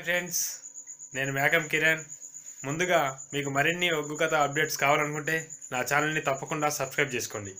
Friends నేను మేకం కిరణ్ ముందుగా మీకు మరిన్ని ఒగ్గు కథ అప్డేట్స్ కావాలనుకుంటే నా ఛానల్ని తప్పకుండా సబ్స్క్రైబ్ చేసుకోండి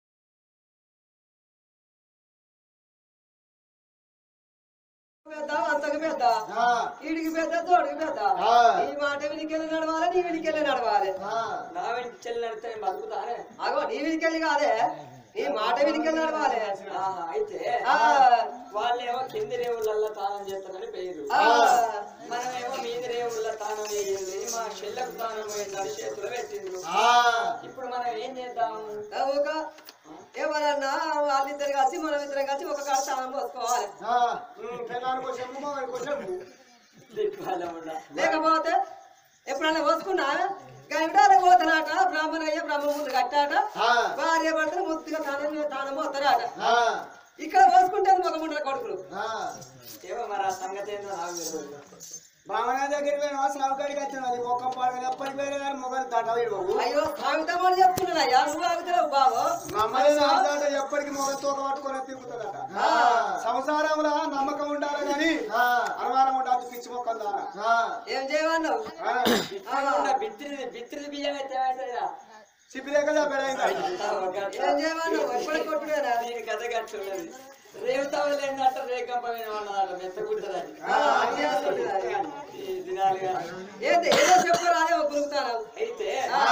పెద్ద అంతకు పెద్ద ఆ, ఈడికి పెద్ద తోడికి పెద్ద ఆ. ఈ మాట వినికెళ్ళి నడవాలి నీ వినికెళ్ళి నడవాలి ఆ, నా వెంట చెల్లి నడితే బతుకుతానే అగో నీ వినికెళ్ళి కాదే నీ మాట వినికెళ్ళి నడవాలి అయితే ఆ, వాళ్ళేమో కింది రేవులల్లో తానం చేస్తారని పేరు ఆ, మనమేమో మీది రేవుల తానం వేయండి మా చెల్లకు తానం వేయండి చేతులు పెట్టిండ్రు ఆ, ఇప్పుడు మనం ఏం చేద్దాం ఒక ఎవరన్నా వాళ్ళిద్దరు కలిసి మనం ఇద్దరం కలిసి ఒక కాడ స్థానం పోసుకోవాలి ఆ, ఉమ్, పిల్లాడికో చెప్పు, మగడికో చెప్పు. దిక్పాలముండ. లేకపోతే ఎప్పుడన్నా పోసుకున్నా గంటాల పోతనాట బ్రాహ్మణయ్య బ్రహ్మ ముందు కట్టాట ఆ, భార్య భర్తలు ముద్దుగా తానం తానం పోతారాట ఆ, ఇక్కడ పోసుకుంటే ఒక ముండల కొడుకులు ఆ. ఏమో మరి ఆ సంగతి ఏందో నాకు తెలియదు బ్రాహ్మణ దగ్గరికి పోయినా సాగుకాడికి వచ్చిన అది ఒక్క పాడగా ఎప్పటికి పోయినా కానీ మొగలు దాట పోయి అయ్యో సాగుతామని చెప్తున్నాయ్యా నువ్వు ఆగుతున్నావు బాబు మమ్మల్ని నాదాట ఎప్పటికి మొగలు తోక పట్టుకొని తిరుగుతుందట ఆ. సంసారంలో నమ్మకం ఉండాలి కానీ అనుమానం ఉండాలి పిచ్చి మొక్కలు దానా ఏం చేయమన్నావు ఇట్లా బిత్తిరిది బిత్తిరిది బియ్యం అయితే ఏమవుతుందిరా? సిపిలే కదా పెడైందా ఏం చేయమన్నావు ఎప్పటికి కొట్టుడేనా దీని కథ కట్టున్నది రేవుతావులు ఏంటంటే రేకంపమైన వాళ్ళ మెత్తగుంటదని ఆ, అది చేస్తుంటుంది అది. ఈ దినాలుగా ఏంది ఏదో చెప్పరాదే గురుకుతాను అయితే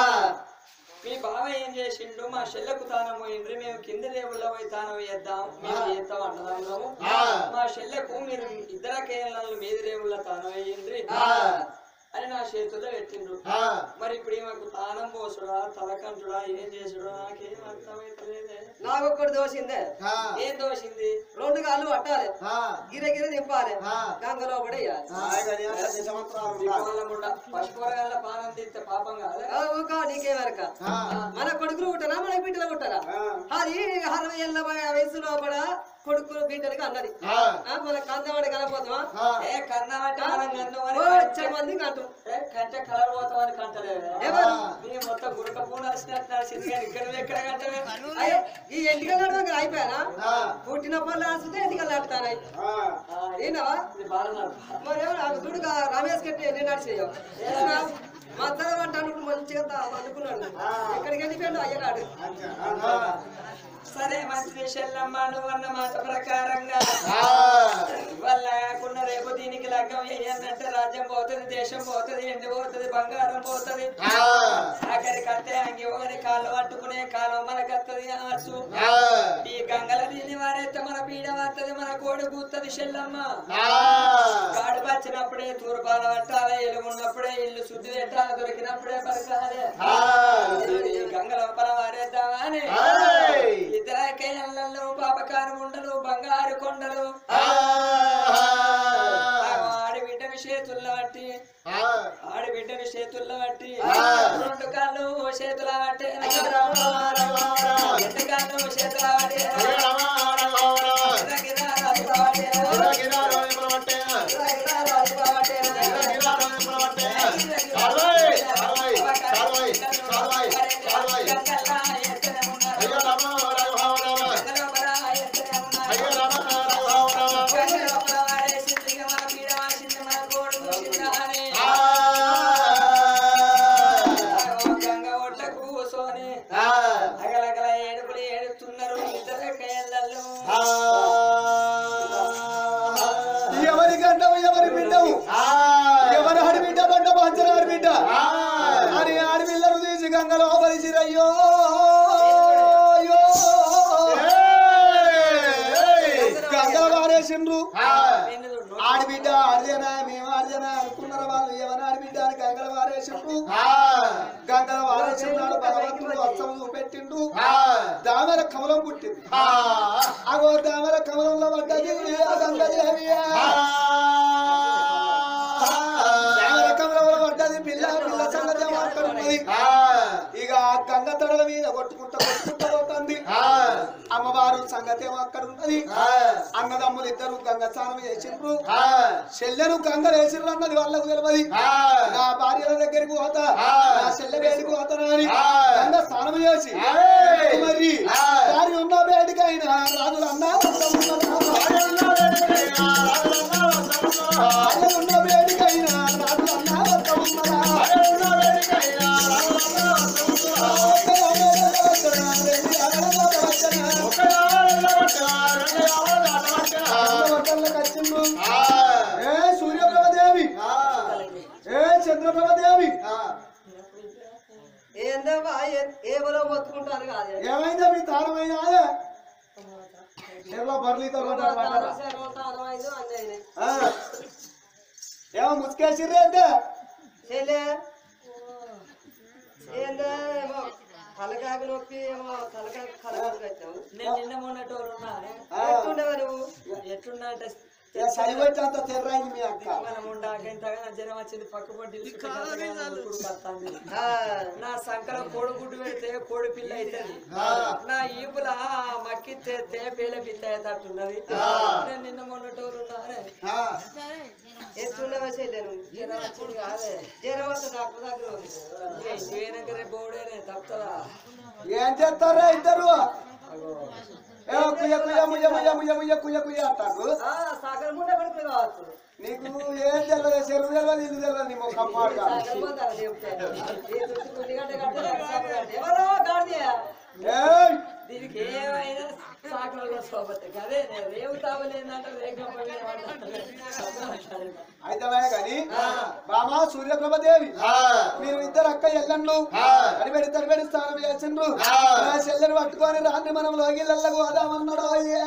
మీ బావ ఏం చేసిండు మా చెల్లెకు తానం పోయిండ్రి మేము కింద రేవుల్లో పోయి తానం వేద్దాం మేము చేద్దాం అన్నదాము మా చెల్లెకు మీరు ఇద్దర కేరళలు మీది రేవుల్లో తానం వేయండ్రి అని నా చేతుల్లో పెట్టిండ్రు మరి ఇప్పుడు ఈమెకు తానం పోసుడా తలకంటుడా ఏం చేసుడా నాకేం అర్థమైతలేదే నాకు ఒక్కటి దోషిందే ఏం దోషింది రెండు కాళ్ళు పట్టాలి గిర గిర దింపాలి గంగలో పడేయాలి దిక్కుమాల పశుపూరగాళ్ళ పానం తీస్తే పాపం కాదా ఆ, ఊరుకో, నీకేమరక మన కొడుకులు పుట్టరా మన బిడ్డలు పుట్టరా అది అరవై ఏళ్ళ వయసులో కూడా కొడుకులు బిడ్డలకి అన్నది ఆ, మన కందవాడి కనపోతామా ఏ కన్నా అంటే మనం గన్ను అని ఓ, కంటే- వచ్చే మంది కంటు ఏ కంటే కలర్ పోతామని కంటలే ఎవరు? నీ మొత్తం గురక పూ నడిచినట్టు నడిచింది కానీ ఇక్కడ ఎక్కడ కంటవే అయ్యో ఈ ఎంటికలు నడవక అయిపోయానా పుట్టిన పనులు ఆడితే ఎంటికలు నడుతానాయి ఏనావా ఇది బాగా నడప. మరి నాకు చూడుగా రమేష్ కట్టి నేను నడిచేయవు మా తల అంటాను మంచిగా తా- అనుకున్నాడు ఎక్కడికి వెళ్ళిపోయాడు అయ్యగాడు సరే మంచి చెల్లమ్మ నువ్వు అన్న మాట ప్రకారంగా వాళ్ళ లేకుండా రేపు దీనికి లగ్గం వేయనంటే రాజ్యం పోతుంది దేశం పోతుంది ఎండి పోతుంది బంగారం పోతుంది ఆఖరి కట్టే అంగి ఒకరి కాళ్ళు పట్టుకునే కాలం మనకత్తది ఆర్సు ఈ గంగల దీని వారైతే మన పీడ వస్తుంది మన కోడి కూతుంది చెల్లమ్మ గాడి పచ్చినప్పుడే తూర్పాల పట్టాలి ఇల్లు ఉన్నప్పుడే ఇల్లు శుద్ధి పెట్టాలి దొరికినప్పుడే బతకాలి ఈ గంగ లోపల వారేద్దామా అని ఇతర కేళ్ళల్లో పాపకారం ఉండలు బంగారు కొండలు ఆడి బిడ్డని చేతుల్లో బట్టి ఆడి బిడ్డని చేతుల్లో బట్టి రెండు కాళ్ళు చేతుల బట్టి రెండు కాళ్ళు చేతుల బట్టి గిరా రాజు కాబట్టి గిరా రాజు కాబట్టి ఎవరి గంటవు ఎవరి బిడ్డవు ఎవరి ఆడి బిడ్డ బండ పంచనాడి బిడ్డ అని ఆడపిల్లను తీసి గంగలో పరిచిరయ్యో గంగల వారేసిండ్రు ఆడిబిడ్డ ఆడిదేనా మేము ఆడిదేనా అనుకున్నారు వాళ్ళు ఎవరి ఆడిబిడ్డ అని గంగల వారేసిండ్రు గంగల వారేసినాడు భగవంతుడు అర్థం చూపెట్టిండు దామర కమలం పుట్టింది అగో దామర కమలంలో పడ్డది ఆ గంగదేవి దామర కమలంలో పడ్డది పిల్ల పిల్ల సంగతి మాట్లాడుతుంది ఇక ఆ గంగ తడల మీద కొట్టుకుంటా కొట్టుకుంటా పోతుంది అమ్మవారు సంగతి ఏమో అక్కడ ఉన్నది అన్నదమ్ములు ఇద్దరు గంగ స్నానం చేసిండ్రు చెల్లెను గంగ వేసిండ్రు అన్నది వాళ్ళకు తెలియదు నా భార్యల దగ్గరికి పోతా నా చెల్లె వేడికి పోతానా అని గంగ స్నానం చేసి మరి వారి ఉన్న వేడికైనా రాజులు అన్నా భార్య ఉన్న వేడికైనా ఏవరో మొత్తుకుంటారు కాదు ఏమైందా మీ తారమైనా ఏమో బర్లీతో పడ్డారు పడ్డారా? తానమైంది అన్నీ ఆ. ఏమో ముసుకేసిర్రే అంటే చెల్లె ఏందో ఏమో తలకాకు నొప్పి ఏమో తలకాకు కలగదు కట్టావు నేను నిన్న మొన్నటోరు ఉన్నానే ఆ. ఎట్టుండగా నువ్వు ఎట్లున్నా అంటే ఏ సరిపోతే అంత తెర్రైంది మీ అక్క మనం ఉండాక ఇంతగా జ్వరం వచ్చింది పక్క పొంటి వస్తుంది ఆ, నా సంకల కోడి గుడ్డు పెడితే కోడి పిల్ల అవుతుంది నా ఈపుల మక్కి తెస్తే పేల పిల్ల అవుతున్నది నేను నిన్న మొన్నటోరు ఉన్నానే ఆ. ఎట్టుండగా చెల్లె నువ్వు జ్వరం వచ్చింది కాదే జ్వరం వస్తే డాక్టర్ దగ్గర ఉంది. ఇంటి వెనక రేపు బోడేనే తప్పుతుందా ఏం చేస్తారా ఇద్దరు ఏమో కుయ్య కుయ్య ముయ్య ముయ్య ముయ్య ముయ్య కుయ్య కుయ్య అంటారు ఆ, సగం ముండ కొడుకులు కావచ్చు నీకు ఏం తెలియదు చెరువు తెలియదు ఇల్లు తెలియదు నీ మొక్క పాడుగా సగం ముందు అలా చెప్తే. ఈ చుట్టూ తుల్లిగడ్డ కట్టలే, సగం కట్టే. ఎవరో గాడిదయ్యా. ఏయ్ దీనికి ఏమైనా సాకులలో సోబతే అదే నేను రేవు తావలేదంటే రేఖమ్మ అయితే కానీ బామా సూర్యప్రభదేవి మీరు ఇద్దరు అక్క ఎల్లండ్లు తడిబెడి తడిబెడి స్నానం చేసిండ్రు నా చెల్లెని పట్టుకొని రాండి మనం లోగిళ్ళకు పోదామన్నాడు అయ్యా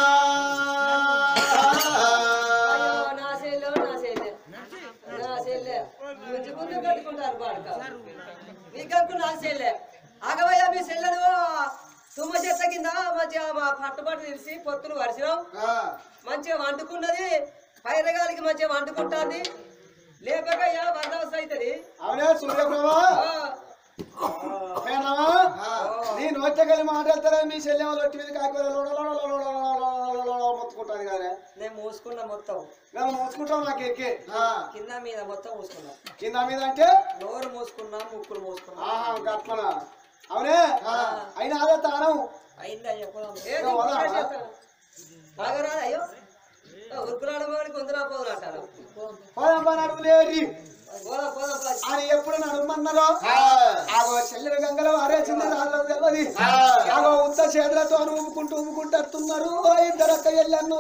అయ్యో, నా చెల్లె, నా చెల్లె. నా చెల్లె. గుంజుకుంటూ కట్టుకుంటారు బాడక. మీకనుకు నా చెల్లె. ఆగవయ్యా మీ చెల్లెలు తుమ్మ చెట్ల కింద మంచిగా మా పట్టుబట్టు తెలిసి పొత్తులు వరిసినాం మంచిగా వండుకున్నది పైరగాలికి మంచిగా వండుకుంటుంది లేపకయ్యా బందోబస్తు అవుతుంది అవునే సూర్యప్రభ పోయినావా? నీ నోట్లకెళ్ళి మాట్లాడతారా మీ చెల్లె వాళ్ళు ఒట్టి మీద కాకపోతే మొత్తుకుంటాను కానీ నేను మూసుకున్న మొత్తం మేము మూసుకుంటాం నాకు ఎక్కి కింద మీద మొత్తం మూసుకున్నా కింద మీద అంటే నోరు మూసుకున్నా ముక్కులు మూసుకున్నా ఆహా గట్లనా అవునే అయినా అదే తానం అయిందా చెప్పదాం ఏది బాగా రాదు అయ్యో ఉరుకురాడు వాడికి కొందరా పోదురు అంటారు పోదాం నడుములేరి పోదాం పోదాం పోదాం. అని ఎప్పుడు నడుమన్నారో ఆగో చెల్లెలు గంగలో ఆరేసింది రాళ్ళకు తెలియదు ఆగో ఉత్త చేతులతో ఊపుకుంటూ ఊపుకుంటూ వస్తున్నారు ఓ ఇద్దరు అక్క ఎల్లన్ను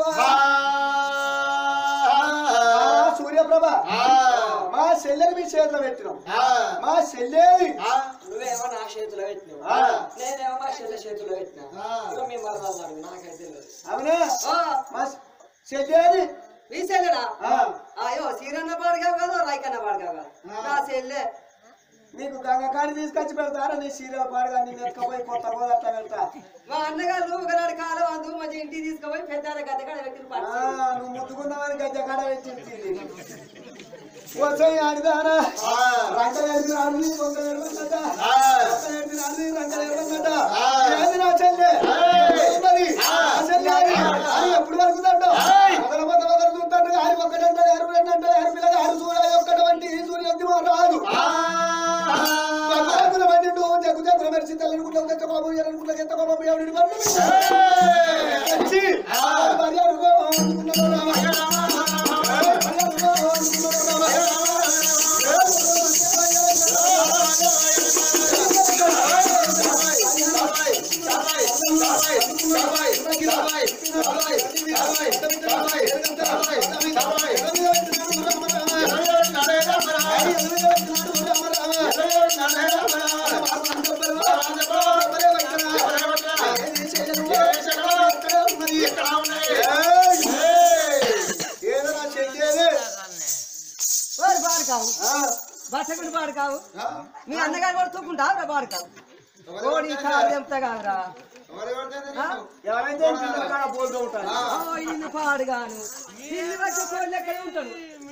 సూర్యప్రభ మా చెల్లెని మీ చేతిలో పెట్టినాం మా చెల్లెని నువ్వేమో నా చేతిలో పెట్టినావు ఆ. నేనేమో మా చెల్లె చేతిలో పెట్టినా ఇక మీ మరణాలు నాకైతే తెలియదు అవునే ఓ, మా చెల్లెని మీ చెల్లెడా ఆ, అయ్యో సీరన్న పాడుగావు కదా రైకన్న పాడుగావు కదా నా చెల్లె నీకు గంగ కాడి తీసుకొచ్చి పెడతారా నీ సీరియల్ పాడుగా నేను ఎత్తుకపోయి కొత్త పోదు అట్లా వెళ్తా మా అన్నగారు ఒకనాడు కాలం అందు మంచి ఇంటికి తీసుకుపోయి పెద్ద గద్దె కాడ పెట్టిన ఆ, పట్టు నువ్వు ముద్దుకున్నావని గజ్జ కాడ పెట్టింది వచ్చాయి ఆడిదానా రంగ ఎడిది ఆడింది దొంగ ఎడవన్నట దొంగ ఎడిది ఆడింది రంగ ఎడవన్నట ఏది నా చెల్లె ఉన్నది నా చెల్లె అది ఎప్పుడు వరకుతాడు మొదల మొదల మొదలు చూస్తాడు ఆడి ఒక్కటంటే ఎరుపు రెండంటే ఎరుపిల్లగా ఆడు చూడాలి ఒక్కటంటే ఈ సూర్యుడి మా రాదు భగవంతుల వండిండు జగ్గు జగ్గుల మెరిసి తెల్లనుకుంటే చెత్త బాబు ఎరనుకుంటే చెత్త బాబు ఎవరిని వండి వచ్చి భార్య అనుకున్నాడు ఏదైనా చెయ్యేది వాడు పాడు కావు బట్టకుడు పాడు కావు మీ అన్నగారు కూడా తూకుంటా పాడు కావు కోడి కాదు కాదురా ఆ? ఎవరైతే కాడ పోతూ ఉంటారు ఓ, ఈయన పాడుగాను ఇల్లు వచ్చి కోడి ఎక్కడ ఉంటాడు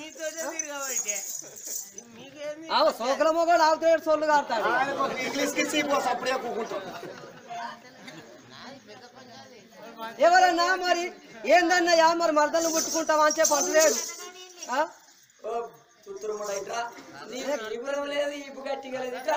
ఆవు సోకల మొగడు ఆవుతాడు సొల్లు కాస్తాడు ఆయనకు ఒక ఇంగ్లీష్ కి చీపోసి అప్పుడే కూకుంటాం ఎవరన్నా మరి ఏందన్నయ్యా మరి మరదలు ముట్టుకుంటావా అని చెప్పి అంటలేడు ఆ? ఓ తుత్తురుముడ ఇట్రా నీకు ఇవ్వడం లేదు ఇప్పు గట్టిగా లేదు ఇట్రా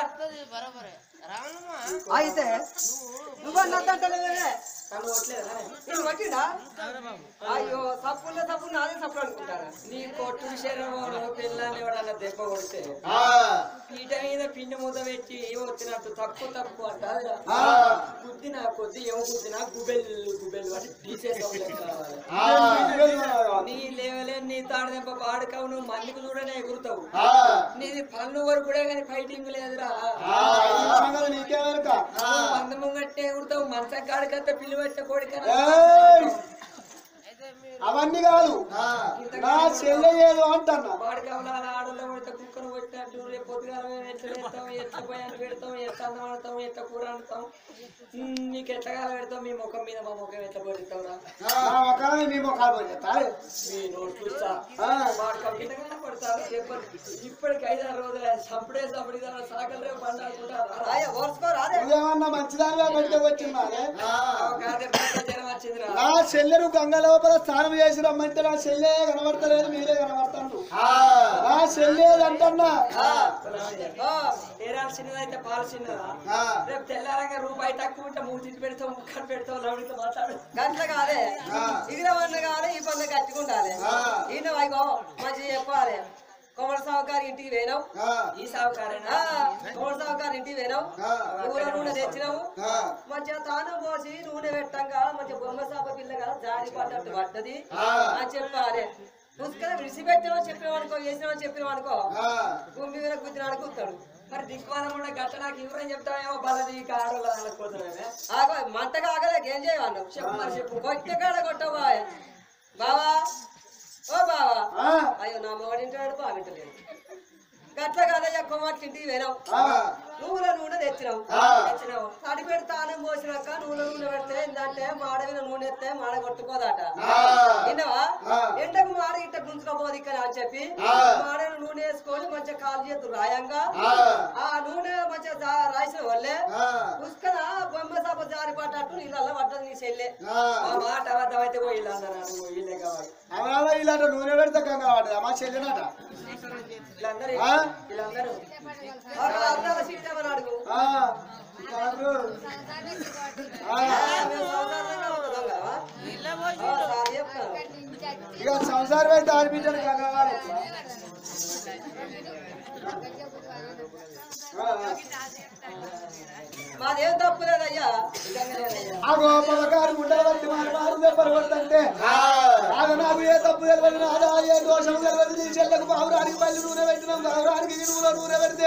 అయితే నువ్వన్నదంటలేదే నన్ను కొట్టలేదా నేను పట్టిండా అయ్యో సప్పుల్లో సప్పు నాదే సప్పు అనుకుంటారా నీ కొట్టుడు శరీరం పిల్లని ఎవడన్నా దెబ్బ కొడితే పీట మీద పిండి మూత పెట్టి వచ్చినట్టు తప్పు తప్పు అంటారు గుద్దిన కొద్ది ఏమో గుద్దిన గుబెల్ గుబెల్ వాటి తీసేసాం నీ లేవలే నీ తాడు దెబ్బ పాడుకావు నువ్వు మందికి చూడనే ఎగురుతావు నీది పన్ను వరకు కూడా కానీ ఫైటింగ్ లేదురా ఆ, ఈ సంగతి నీకేమెరక? మంద ముంగట్టే కుడతావు మంచం కాడికంతా పిల్లి పెట్టే కోడిక ఏయ్! అవన్నీ కాదు నా చెల్లె ఏదో అంటన్నా వాడి కమలాల ఆడలో పడితే కుక్కను కొట్టినట్టు రేపు పొద్దుగాల మేము ఎట్లా పెడతాం ఎట్లా పోయాన్ని పెడతాం ఎట్లా అన్నం వండుతాం ఎట్లా కూర వండుతాం ఉమ్, నీకు ఎట్లా కాలం పెడతాం మీ ముఖం మీద మా ముఖం ఎట్లా పడుతావురా నా మొక్కలని నీ మొక్కలు పోయి మీ నోట్ చూస్తా ఆ. వాడు కవితగా పడతారు చెప్పరు ఇప్పటికి ఐదారు రోజులు చంపడే చంపడి సాకలు రేపు పండుకుంటారు రాయ ఓర్చుకోరా అదే నువ్వేమన్నా మంచిదానిగా పెడితే వచ్చిందానే జనం వచ్చిందిరా నా చెల్లెను గంగ లోపల స్నానం చేసి రమ్మంటే నా చెల్లె కనబడతలేదు మీరే కనబడతాను నా చెల్లె అంటన్నా ఏరాలు చిన్నదైతే పాలు చిన్నదా రేపు తెల్లారంగా రూపాయి తక్కువ ఉంటే మూడు తిట్టి పెడతాం ముక్కలు పెడతాం లవడితో మాట్లాడు గంట కాదే ఇగిన వన్న కాదే ఈ పన్న కట్టుకుంటాలి ఈయన వైగో మంచిగా చెప్పాలి కొమర సావుకారి ఇంటికి పోయినావు ఈ సాగుకారేనా ఆ, కొమర సావుకారి ఇంటికి పోయినావు నూనె నూనె తెచ్చినావు మంచిగా తానం పోసి నూనె పెట్టంగా మంచిగా బొమ్మ సాప పిల్లగా జారి పడ్డట్టు పడ్డది అని చెప్పాలి పుస్తకం విడిచిపెట్టామని చెప్పినామనుకో చేసినామని చెప్పినామనుకో భూమి మీద గుద్దినాడు కూతాడు మరి దిక్కుమాలం కూడా గట్ట నాకు ఇవ్వరని చెప్తామేమో బలది కాడలో అనుకోతున్నామే ఆగో మంటగా ఆగలేక ఏం చేయమన్నావు చెప్పు మరి చెప్పు కొట్టే కాడ కొట్టవా బావా ఓ బావా అయ్యో నా మొగడింటాడు బావింటలేదు గట్ల కాదయ్యా కుమార్తె ఇంటికి పోయినావు నువ్వుల నూనె తెచ్చినావు తెచ్చినావు తడి పెడితే తానం పోసినాక నువ్వుల నూనె పెడితే ఏంటంటే మాడవిన నూనె ఎత్తే మాడ కొట్టుకోదట విన్నావా ఎండకు మాడ ఇట్ట గుంజుకోపోదు ఇక్కడ అని చెప్పి మాడవిన నూనె వేసుకొని మంచిగా కాలు చేతులు రాయంగా ఆ నూనె మంచిగా జా- రాసిన వల్లే పుష్కన బొమ్మ సభ జారి పడ్డట్టు నీళ్ళల్లో పడ్డది నీ చెల్లె ఆ మాట అబద్ధమైతే పోయిల్లు అందరూ పోయిల్లే కావాలి అవునా ఇలాంటి నూనె పెడితే గంగ పడదు మా చెల్లెనట వీళ్ళందరూ ఆ? వీళ్ళందరూ అర్థాల సీటేమని అడుగు ఆ, కాదు. ఆ, మేము సంసారంగా ఉంటున్నాం కదా ఆ, సార్ చెప్తాను ఇక సంసారం అయితే ఆడిపించాడు గంగ వాడు. ఆ, ఆ. మాదేం తప్పు లేదయ్యా ఆ గోపాల గారు ఉండవట్టి మారు దెబ్బలు కొట్టంటే ఆగ నాకు ఏ తప్పు తెలియదు నాదా ఏ దోషం తెలియదు నీ చెల్లకు బావురానికి పల్లి నూనె పెట్టినాం బావురానికి నూనె నూనె పెడితే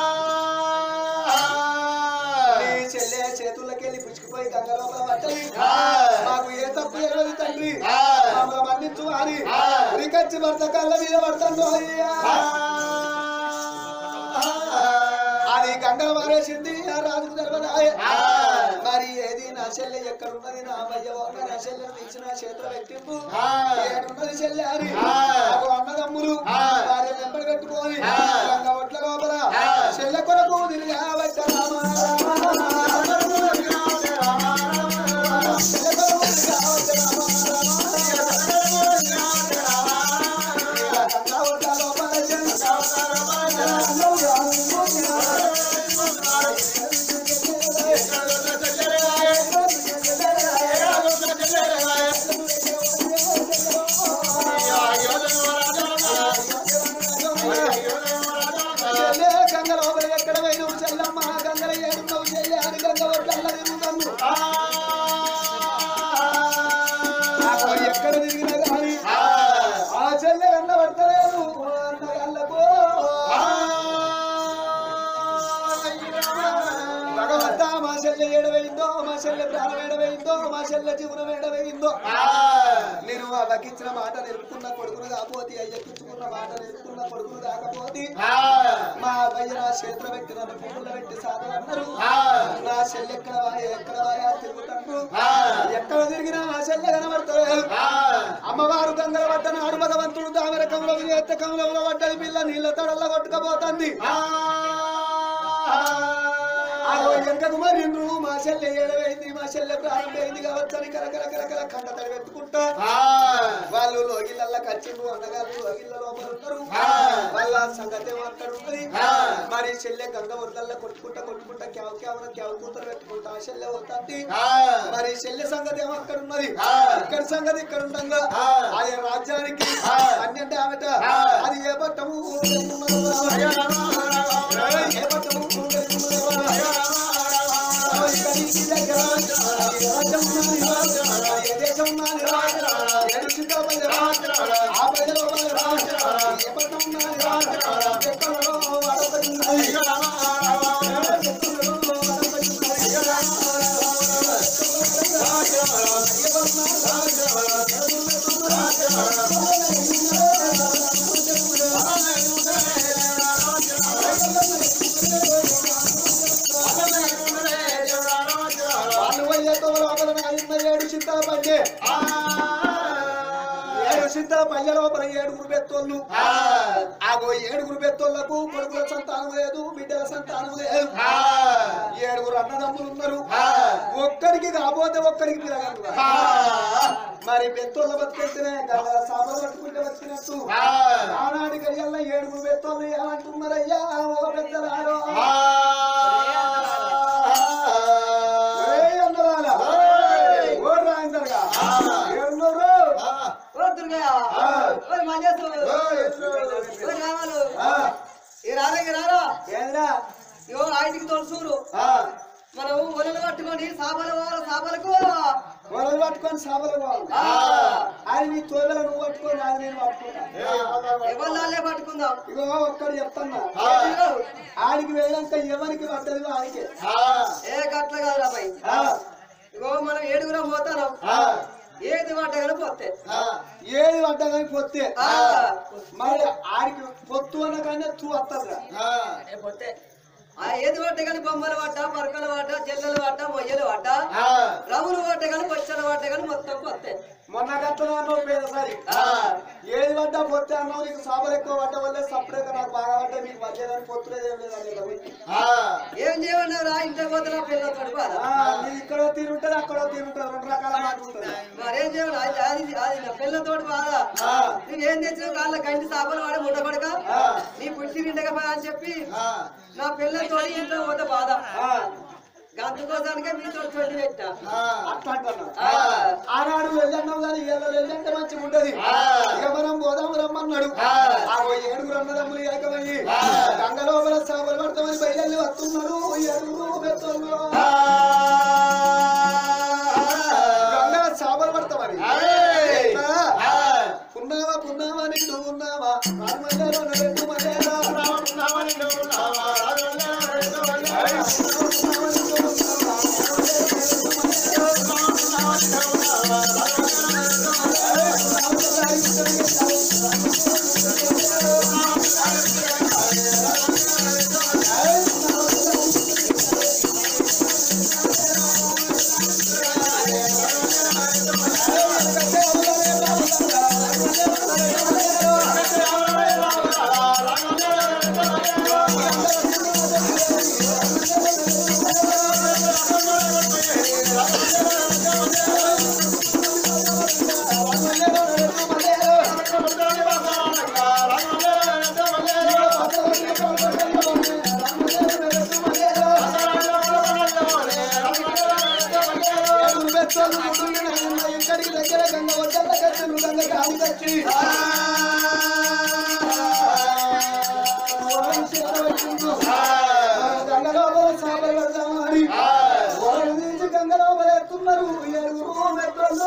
నీ చెల్లె చేతుల్లోకెళ్ళి పుచ్చుకుపోయి గంగ లోపల పడ్డది మాకు ఏ తప్పు తెలియదు తండ్రి మమ్మల్ని మన్నించు అని రికచ్చి భర్త కళ్ళ మీద పడతాను అయ్యా అది గంగ మారేసింది ఆ రాజుకు తెలియదాయే మరి ఏది నా చెల్లె ఎక్కడున్నది నా అమ్మయ్య ఒక నా చెల్లె తీసి నా చేతిలో పెట్టింపు ఏడున్నది చెల్లె అని నాకు అన్నదమ్ములు వారి వెంబడి పెట్టుకొని గంగ ఒట్ల లోపల చెల్లె కొరకు తిరిగా వచ్చ రామ చెల్లె కొరకు తిరిగా వచ్చ రామ గంగ ఒట్ల లోపల చెల్లె గంగ లోపల ఎక్కడ పోయినావు చెల్లమ్మ గంగల ఏడున్నావు చెల్లె అని గంగ ఒట్ల తిరుగుతాను నాకు ఎక్కడ తిరిగినా కానీ ఆ చెల్లె వెంట పడతలేదు అన్న గల్లకు భగవంతా మా చెల్లె ఏడవైందో మా చెల్లె ప్రాణం ఏడవైందో మా చెల్లె జీవనం ఏడవైందో నేను ఆ బకిచ్చిన మాట నిలుపుకున్న కొడుకును కాకపోతే అయ్యెక్కించుకున్న మాట నిలుపుకున్న కొడుకును కాకపోతే మా అబ్బాయి నా చేతులు పెట్టి నన్ను పువ్వులు పెట్టి సాగలన్నారు నా చెల్లె ఎక్కడ వాయా ఎక్కడ వాయా తిరుగుతాను ఎక్కడ తిరిగినా మా చెల్లె కనబడతలేదు అమ్మవారు గంగల పడ్డ నాడు భగవంతుడు దామెరకంలో విజేత కంలో పడ్డది పిల్ల నీళ్ళ తడల్ల కొట్టుకపోతుంది ఆగో ఎంకకు మరి నువ్వు మా చెల్లె ఏడవైంది మా చెల్లె ప్రారంభమైంది కావచ్చని కరకర కరకర కంట తడి పెట్టుకుంటా వాళ్ళు లోగిళ్ళ కచ్చిండ్రు అన్నగారు లోగిళ్ళ లోపల ఉన్నారు వాళ్ళ సంగతి ఏమో అక్కడ ఉన్నది మరి చెల్లె గంగ వరదల్లో కొట్టుకుంటా కొట్టుకుంటా క్యావ్ క్యావ్ క్యావ్ కూతురు పెట్టుకుంటా ఆ చెల్లె పోతుంది మరి చెల్లె సంగతి ఏమో అక్కడ ఉన్నది ఇక్కడ సంగతి ఇక్కడ ఉండగా ఆయా రాజ్యానికి అన్యంటే ఆమెట అది ఏ పట్టము ఏ పట్టము రాజ్యం ఉన్నది ఏ దేశం ఉన్నది ఏడు చింతపల్లి ఆ ప్రజల ఏ పట్టణం ఉన్నది ఎక్కడో అడపడి ఉన్నది వాళ్ళు పోయేతో లోపల నాయన్న ఏడు చింతల పల్లె ఏడు చింతల పల్లె లోపల ఏడుగురు బెత్తోళ్ళు ఆగో ఏడుగురు బెత్తోళ్లకు కొడుకుల సంతానం లేదు బిడ్డల సంతానం లేదు ఏడుగురు అన్నదమ్ములు ఉన్నారు ఒక్కరికి కాబోతే ఒక్కరికి పిలగలు మరి బెత్తోళ్ళ బతికెళ్తేనే గల్ల సాబలు పట్టుకుంటే వచ్చినట్టు ఆనాటి గడియల్ల ఏడుగురు బెత్తోళ్ళు ఏమంటున్నారయ్యా ఓ పెద్దలారో ఒరేయ్ అందరాల. ఓ రాయిందరుగా. ఏడున్నరు? ఓ దుర్గయ్య ఓ మల్లేసు ఓ రామాలు ఆ, ఈ రారా ఈ రారా ఏందిరా? ఇగో ఆయనకి తొలసూరు ఆ, మనం ఒలలు పట్టుకొని సాబల వాళ్ళ సాబలకు వలలు పట్టుకొని సాబలు పోవాలి. ఆ, ఆయన నీ తోదల నువ్వు పట్టుకొని ఆయన నేను పట్టుకుంటా ఎవరినాలే పట్టుకుందాం ఇగో ఒక్కడు చెప్తున్నా ఇదిగో, ఆడికి వెళ్ళాక ఎవరికి పడ్డది ఆడికే ఏ గట్ల కాదురా పై ఆ, ఇగో మనం ఏడుగురం పోతాం ఆ, ఏది పట్టగానే పోతే ఆ, ఏది పడ్డదని పొత్తే ఆ, మరి ఆడికి పొత్తు అన్న కానీ తూ వస్తుందిరా ఏ పోతే ఆ ఏది పట్టగానే బొమ్మలు పడ్డ పరకలు పడ్డ జల్లలు పడ్డ మొయ్యలు పడ్డ రవులు పట్టగానే బొచ్చలు పట్టగానే మొత్తం పోతే మొన్న గట్ల అన్నావు పేదసారి ఏది పడ్డా పొత్తే అన్నావు నీకు సాబలు ఎక్కువ పడ్డ వల్లే సపరేట్ నాకు బాగా పడ్డా మీకు మధ్యదని పొత్తులేదు ఏం లేదు అదే కాబట్టి. ఏం చేయమన్నావు రా ఇంట్లో పోతే నా పిల్లలు బాధ ఆ, నీది ఇక్కడో తీరుంటది అక్కడో తీరుంటది రెండు రకాల మాట ఉంటది మరేం చేయమని అది అది అది నా పిల్లతోటి బాధ ఆ. నువ్వేం తెచ్చావు కాళ్ళ గంటి సాపలు వాడి ముట్టబడక ఆ. నీ పుట్టి విండగా అని చెప్పి ఆ, నా పిల్లతోటి ఇంట్లో పోతే బాధ ఆ, గంతుకోసానికే మీతో చొండి పెట్టా ఆ, అట్లా అంటున్నా. ఆ. ఆనాడు వెళ్ళన్నావు కానీ ఇవాళ వెళ్ళంటే మంచిగా ఉంటది ఇక మనం పోదాం రమ్మన్నాడు ఆ ఓ ఏడుగురు అన్నదమ్ములు ఏకమయ్యి గంగలోపల సాబలు పడతామని బయలు వస్తున్నారు ఏడుగురు పెద్దోళ్ళు గంగ సాబలు పడతామని ఎట్లా? పున్నావా పున్నావా నిండు ఉన్నావా రామయ్యలో రెండు మళ్ళేరా ఇక్కడికి దగ్గర గంగ వద్దల కచ్చి గంగ గాలి కచ్చి గంగలో సాపలు పెడతామని వరలు తీసి గంగలో ఎత్తున్నారు ఏడుగురు మెట్రల్లో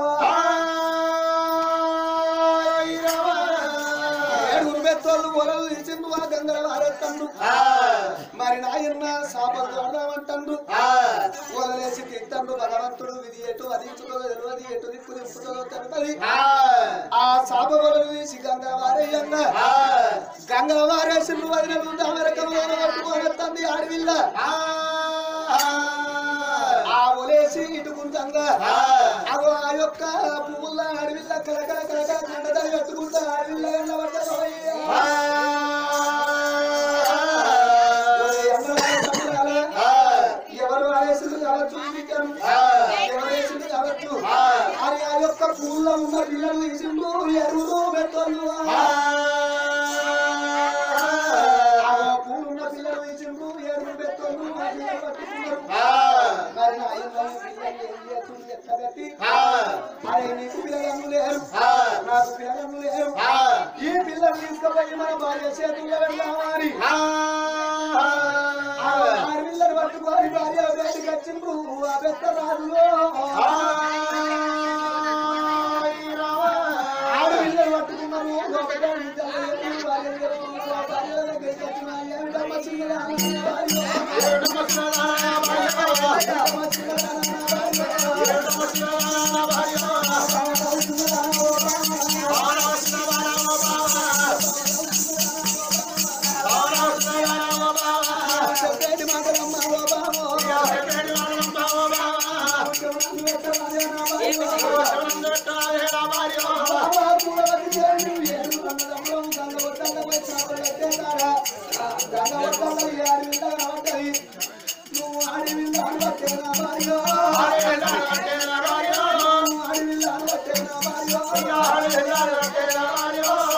ఏడుగురు మెత్తోళ్ళు వరలు తీసి నువ్వు ఆ గంగల వారెత్తండు మరి నాయన్న సాపలు చూడదామంటండు వరలేసి తింటండు భగవంతుడు విధి ఎటు అధించుతో తెలియదు ఎటు దిక్కు దింపుతుందో తెలియదు ఆ సాప వరలు తీసి గంగ వారేయంగా గంగ వారేసి నువ్వు వదిన అమెరికంలో పట్టుకోగలుగుతుంది ఆడవిల్ల ఆ ఒలేసి ఇటుకుంటంగా అగో ఆ యొక్క పువ్వుల అడవిల్ల కలకల కలకల కండదని కట్టుకుంటా అడవిల్ల ఎండబడ్డ ఎవరు ఆవేశం కావచ్చు చూపించాను ఎవరు వేసింది కావచ్చు అది ఆ యొక్క పూల్లో ఉన్న పిల్లలు ఇసిండు ఎరువులు పెట్టోళ్ళు ఆ పూలు ఉన్న పిల్లలు ఇసిండు ఎరువులు పెట్టోళ్ళు ఆ పిల్లలు పట్టుకున్నారు మరి నా అయ్యన్న పిల్లలు ఏం చేస్తుంది ఎట్లా పెట్టి అరే నీకు పిల్లలు లేరు నాకు పిల్లలు లేరు ఈ పిల్లలు తీసుకుపోయి మన భార్య చేతుల్లో పెడదామని ఆ ఆరు పిల్లలు పట్టుకొని భార్య బయటకు వచ్చిండ్రు ఆ పెద్ద రాజులో ఆడపిల్లలు పట్టుకున్నారు ఒకటే విద్యాలయం భార్యలు భార్యల దగ్గరికి వచ్చిన ఏమిటమ్మ చిన్నదాన భార్య ఏమిటమ్మ చిన్నదాన భార్య చెప్పేటి మాటలమ్మ ఓ బావో. బావా పూలవతి చేయండి. ఏడు అన్నదమ్ములం గంగవద్దన్నపై చేపలు ఎత్తేస్తారా? గంగవద్దన్న ఈ ఆడవిల్ల కనబడ్డది. నువ్వు ఆడవిల్ల అనబట్టేనా భార్యో? నువ్వు ఆడవిల్ల అనబట్టేనా భార్యో?